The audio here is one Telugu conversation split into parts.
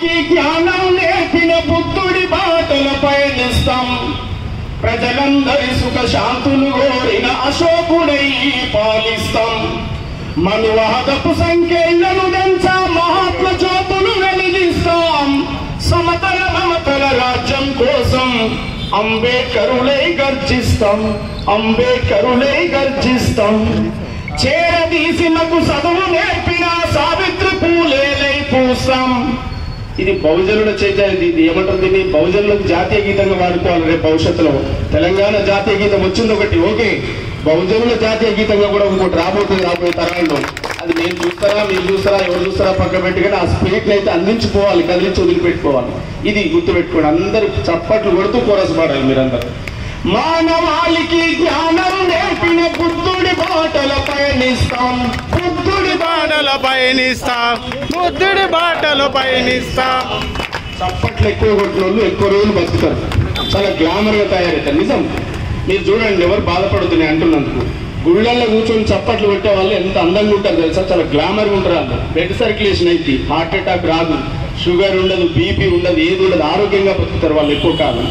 మానవాళికి జ్ఞానం నేర్పిన బుద్ధుడి బాటల పయనిస్తాం ప్రజలందరి సుఖ శాంతులు కోరిన అశోకుడై పాలిస్తాం మనువాదపు సంఖ్యలను దంచ మహాత్మ జ్యోతులు వెలిగిస్తాం సమతల మమతల రాజ్యం కోసం అంబేద్కరులై గర్జిస్తాం అంబేద్కరులై గర్జిస్తాం చేరదీసి మాకు చదువు నేర్పిన సావిత్రి పూలేలై పూస్తాం ఇది బహుజనుల చైతన్యం ఇది ఏమంటారు దీన్ని బహుజనులకు జాతీయ గీతంగా వాడుకోవాలి రేపు భవిష్యత్తులో తెలంగాణ జాతీయ గీతం వచ్చింది ఒకటి ఓకే బహుజనుల జాతీయ గీతంగా కూడా ఇంకోటి రాబోతుంది రాబోయే తరాల్లో అది నేను చూస్తారా మీరు చూస్తారా ఎవరు చూస్తారా పక్క పెట్టుకుని ఆ స్పిరిట్ అయితే అందించిపోవాలి కదిలించి వదిలిపెట్టుకోవాలి ఇది గుర్తుపెట్టుకోండి అందరూ చప్పట్లు కొడుతూ కోరస్ పాడాలి మీరందరూ మానవాళికి జ్ఞానం నేర్పిన బుద్ధుడి బాటల పయనిస్తాం బుద్ధుడి బాటలు పయనిస్తాం బుద్ధుడి బాటలు పయనిస్తాం చప్పట్లు ఎక్కువ కొట్టిన వాళ్ళు ఎక్కువ రోజులు బతుకుతారు చాలా గ్లామర్ గా తయారవుతారు నిజం మీరు చూడండి ఎవరు బాధపడుతున్నాయి అంటున్నందుకు గుళ్ళల్లో కూర్చొని చప్పట్లు కొట్టే వాళ్ళు ఎంత అందంగా ఉంటారు తెలుసా చాలా గ్లామర్ ఉంటారు వాళ్ళు బ్లడ్ సర్క్యులేషన్ అయితే హార్ట్ అటాక్ రాదు షుగర్ ఉండదు బీపీ ఉండదు ఏది ఉండదు ఆరోగ్యంగా బతుకుతారు వాళ్ళు ఎక్కువ కాలం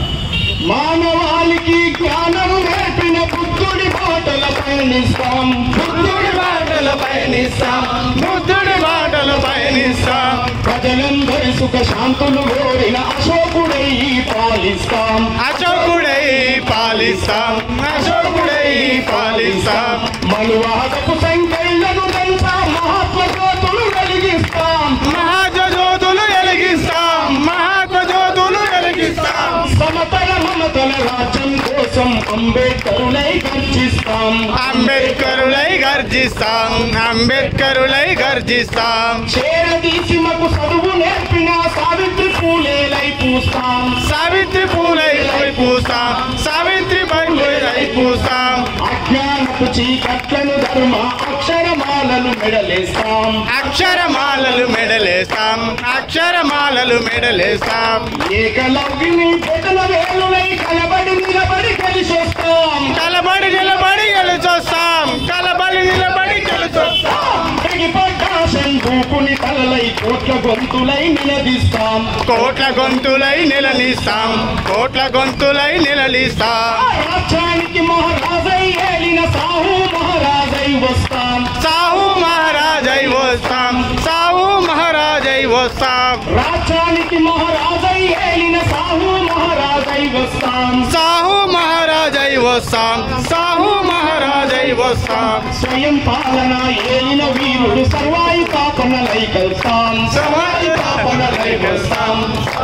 మానవాళికి జ్ఞానం నేర్పిన బుద్ధుడి బాటల పయనిస్తాం బుద్ధుడి బాటల పయనిస్తాం బుద్ధుడి బాటలు పయనిస్తాం ప్రజలందరి సుఖ శాంతులు కోరిన అశోకుడై పాలిస్తాం అశోకుడై పాలిస్తాం అశోకుడై పాలిస్తాం మనువాదపు సంఖ్యలను దంచ మహాత్మ జ్యోతులు వెలిగిస్తాం మహాజ్యోతులు వెలిగిస్తాం మహాత్మ జ్యోతులు వెలిగిస్తాం సమతల మమతల రాజ్యం కోసం అంబేద్కరులై గర్జిస్తాం అంబేద్కరులై గర్జిస్తాం అంబేద్కరులై గర్జిస్తాం చేరదీసి మాకు చదువు నేర్పిన సావిత్రి పూలేలై పూస్తాం సావిత్రి పూలై పూస్తాం సావిత్రి పూలై పూస్తాం అజ్ఞానపు చీకట్లను ధర్మ అక్షరమాలను మెడలేస్తాం అక్షరమాలలు మెడలేస్తాం అక్షరమాలలు మెడలేస్తాం ఏకలవ్యుని బొటన వేలులై కలబడి నిలబడి కలిసొస్తాం కలబడి నిలబడి గెలుచొస్తాం కలబడి నిలబడి గెలుచొస్తాం తెగిపడ్డ శంభూకుని తలలై కోట్ల గొంతులై నిలదీస్తాం కోట్ల గొంతులై నిలనిస్తాం కోట్ల గొంతులై నిలనిస్తాం రాజ్యానికి మహారాజై ఏలిన సాహు మహారాజై వస్తాం సాహు మహారాజై వస్తాం సాహు మహారాజై వస్తాం రాజ్యానికి మహారాజై ఏలిన సాహు మహారాజై వస్తాం సాహు మహారాజై వస్తాం సాహు మహారాజై వస్తాం స్వయం పాలన ఏలిన వీరుడు సర్వాయి పాపనలై కలుస్తాం సర్వాయి పాపనలై వస్తాం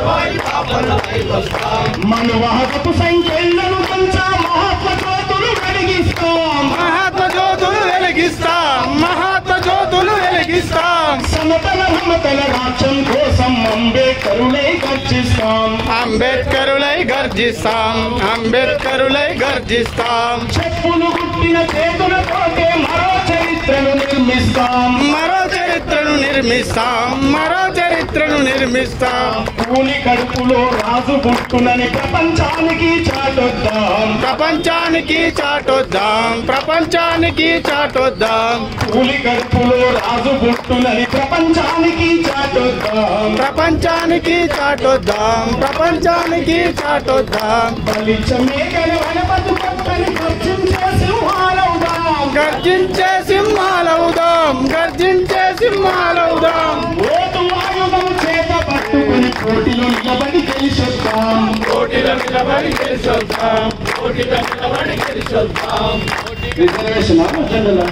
మనువాహకపు సంఖ్యలను పంచ మహాత్మ జ్యోతులు వెలిగిస్తాం మహాత్మ జ్యోతులు వెలిగిస్తాం మహాత్మ జ్యోతులు వెలిగిస్తాం సమతల మమతల రాజ్యం కోసం అంబేద్కరులై గర్జిస్తాం అంబేద్కరులై గర్జిస్తాం అంబేద్కరులై గర్జిస్తాం చెప్పులు గుట్టిన చేతులతోటే మరో చరిత్రను నిర్మిస్తాం మరో చరిత్రను నిర్మిస్తాం మరో చరిత్రను నిర్మిస్తాం కూలి కడుపులో రాజు పుట్టునని ప్రపంచానికి చాటొద్దాం ప్రపంచానికి చాటొద్దాం ప్రపంచానికి చాటొద్దాం కూలి కడుపులో రాజు పుట్టునని ప్రపంచానికి చాటొద్దాం ప్రపంచానికి చాటొద్దాం ప్రపంచానికి చాటొద్దాం బలిచ్చ మేఘల వనపదు పక్కని గర్జించే సింహాలవుదాం గర్జించే సింహాలవుదాం గర్జించే సింహాలవుదాం ఓటు ఆయుధం చేత పట్టుకుని పోటీలో నిలబడి గెలిచొద్దాం పోటీలో నిలబడి గెలిచొద్దాం పోటీలో నిలబడి గెలిచొద్దాం రిజర్వేషన్ అజెండాలా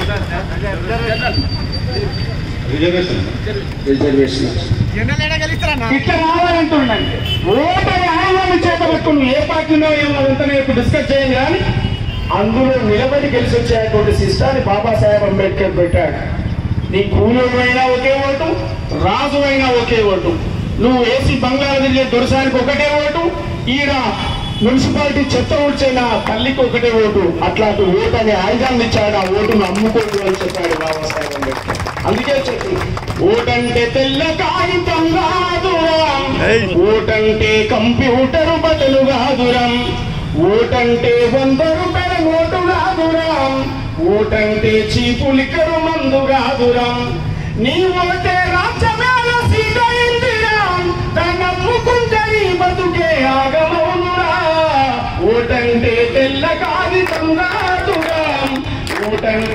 రిజర్వేషన్ రిజర్వేషన్ ఇట్లా రావాలంటుండండి ఓటమి ఆయుధాన్ని చేత పట్టుకుని ఏ పార్టీలో ఏమో అదంతా ఇప్పుడు డిస్కస్ చేయండి కానీ అందులో నిలబడి గెలిచి వచ్చేటువంటి సిస్టాన్ని బాబాసాహెబ్ అంబేద్కర్ పెట్టాడు నీ కూలీమైనా ఒకే ఓటు రాజు అయినా ఒకే ఓటు నువ్వు ఏసీ బంగాళా తిరిగే దొరసానికి ఒకటే ఓటు ఈడ మున్సిపాలిటీ చెత్త ఊడ్చే నా తల్లికి ఒకటే ఓటు అట్లాంటి ఓటు అనే ఆయుధాన్ని ఇచ్చాడు ఆ ఓటును అమ్ముకోడు అని చెప్పాడు బాబాసాహెబ్ అంబేద్కర్ అందుకే చెప్పి ఓటంటే తెల్ల కాగితం కాదురం ఏయ్. ఓటంటే కంప్యూటర్ బదులు కాదురం ఓటంటే వంద రూపాయల నోటు కాదురం ఓటంటే చీపు లిక్కరు మందు కాదురం నీ ఓటే రాజ్యమేల సీతయిందిరం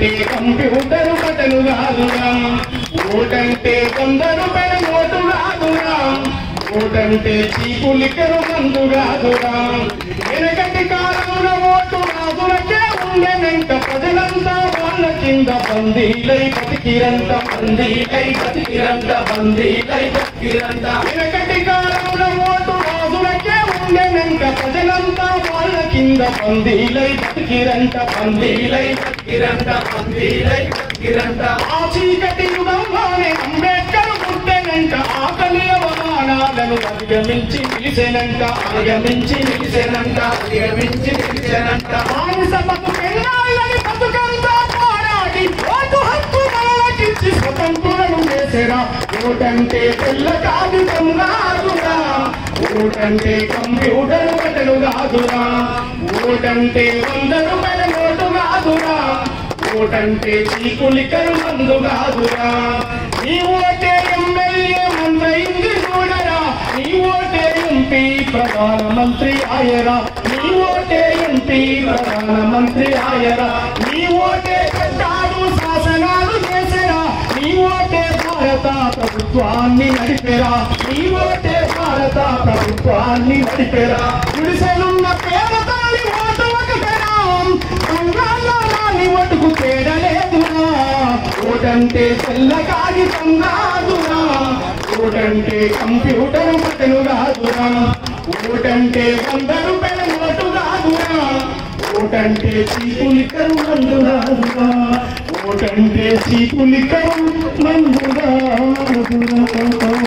ఓటంటే కంప్యూటర్ బటను కాదురా ఓటంటే కొందరు పెన ఓటు కాదురా ఓటంటే చీపులికరు మందు కాదురా వెనకటి కాలంలో ఓటు రాజులకే ఉండెనంట ప్రజలంతా వాళ్ళ కింద బందీలై బతికిరంత బందీలై బతికిరంత బందీలై బతికిరంత వెనకటి కాలంలో ఓటు రాజులకే ఉండెనంట ప్రజలంతా వాళ్ళ కింద బందీలై బతికిరంత బందీలై బతికిరంత బందీలై బతికిరంత ఆ చీకటి యుగంలోనే అంబేద్కర్ పుట్టెనంట ఆకలి అవమానాలను అధిగమించి నిలిచెనంట అధిగమించి నిలిచెనంట అధిగమించి నిలిచెనంట బానిస బతుకెన్నాళ్ళని బతుకంతా పోరాడి ఓటు హక్కు మనలకిచ్చి స్వతంత్రులను చేసేరా ఓటంటే తెల్ల కాగితం కాదురా ఓటంటే కంప్యూటర్ బటలు కాదురా ఓటంటే వంద రూపాయల నోటు కాదురా ఓటంటే చీకులికరు మందు కాదురా నీ ఓటే ఎమ్మెల్యే మంత్రైంది చూడరా నీ ఓటే ఎంపీ ప్రధానమంత్రి ఆయరా నీ ఓటే ఎంపీ ప్రధానమంత్రి ఆయరా నీ ఓటే చట్టాలు శాసనాలు చేసరా నీ ఓటే భారత ప్రభుత్వాన్ని నడిపెరా నీ ఓటే భారత ప్రభుత్వాన్ని నడిపెరా గుడిసెలున్న పేదతాని ఓటు ఒకటేనా బంగాల్లో రాని ఓటుకు తేడలేదురా ఓటంటే తెల్ల కాగితం కాదురా ఓటంటే కంప్యూటర్ బటను కాదురా ఓటంటే వంద రూపాయల నోటు కాదురా ఓటంటే చీపులికరు మందు కాదురా ఓటంటే చీపులికరు మందు కాదురా